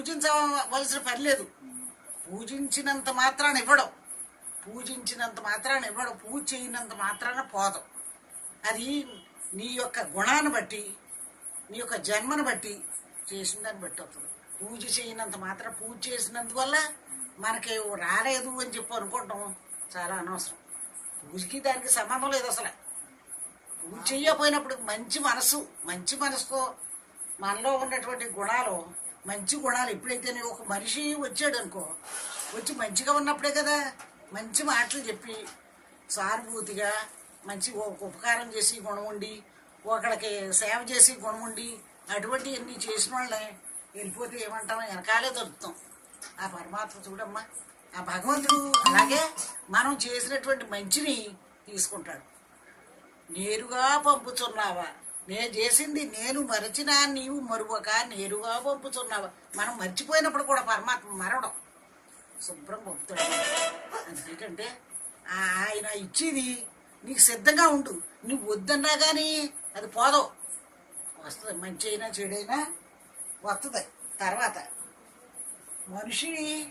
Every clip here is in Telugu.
పూజించవలసిన పని లేదు పూజించినంత మాత్రాన ఇవ్వడం పూజించినంత మాత్రాన ఇవ్వడం పూజ చేయనంత మాత్రాన పోదాం అది నీ యొక్క గుణాన్ని బట్టి నీ యొక్క జన్మను బట్టి చేసిన దాన్ని బట్టి అవుతుంది పూజ చేయనంత మాత్రం పూజ చేసినందువల్ల మనకి రాలేదు అని చెప్పి అనుకోవటం చాలా అనవసరం పూజకి దానికి సంబంధం లేదు అసలు పూజ చెయ్యకపోయినప్పుడు మంచి మనసు మంచి మనసుతో మనలో ఉన్నటువంటి గుణాలు మంచి గుణాలు ఎప్పుడైతే నీ ఒక మనిషి వచ్చాడు అనుకో వచ్చి మంచిగా ఉన్నప్పుడే కదా మంచి మాటలు చెప్పి సానుభూతిగా మంచి ఒక ఉపకారం చేసి గుణం ఉండి ఒకడికి సేవ చేసి గుణం ఉండి అటువంటివన్నీ చేసిన వాళ్ళని వెళ్ళిపోతే ఏమంటాం వెనకాలే దొరుకుతాం ఆ పరమాత్మ చూడమ్మా ఆ భగవంతుడు అలాగే మనం చేసినటువంటి మంచిని తీసుకుంటాడు నేరుగా పంపుతున్నావా నేను చేసింది నేను మరచినా నీవు మరువక నేరుగా పంపుతున్నావా మనం మర్చిపోయినప్పుడు కూడా పరమాత్మ మరవడం శుభ్రం పంపుతాడు ఎందుకంటే ఆ- ఆయన ఇచ్చేది నీకు సిద్ధంగా ఉండు నువ్వు వద్దన్నా కానీ అది పోదవు వస్తుంది మంచి అయినా చెడైనా వస్తుంది తర్వాత మనిషి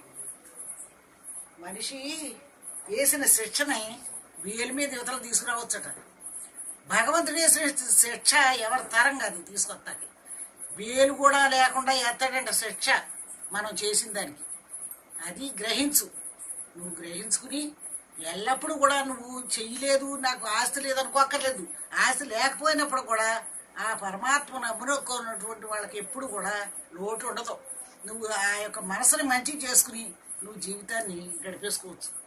మనిషి వేసిన శిక్షని వేలు మీద యువతలు తీసుకురావచ్చట భగవంతుడు వేసిన శిక్ష ఎవరి తరం కాదు తీసుకొస్తాకి వేలు కూడా లేకుండా ఎత్తాడంట శిక్ష మనం చేసిన దానికి అది గ్రహించు నువ్వు గ్రహించుకుని ఎల్లప్పుడూ కూడా నువ్వు చెయ్యలేదు నాకు ఆస్తి లేదనుకోక్కర్లేదు ఆస్తి లేకపోయినప్పుడు కూడా ఆ పరమాత్మ నమ్మునొక్కున్నటువంటి వాళ్ళకి ఎప్పుడు కూడా లోటు ఉండదు నువ్వు ఆ యొక్క మనసుని మంచి చేసుకుని నువ్వు జీవితాన్ని గడిపేసుకోవచ్చు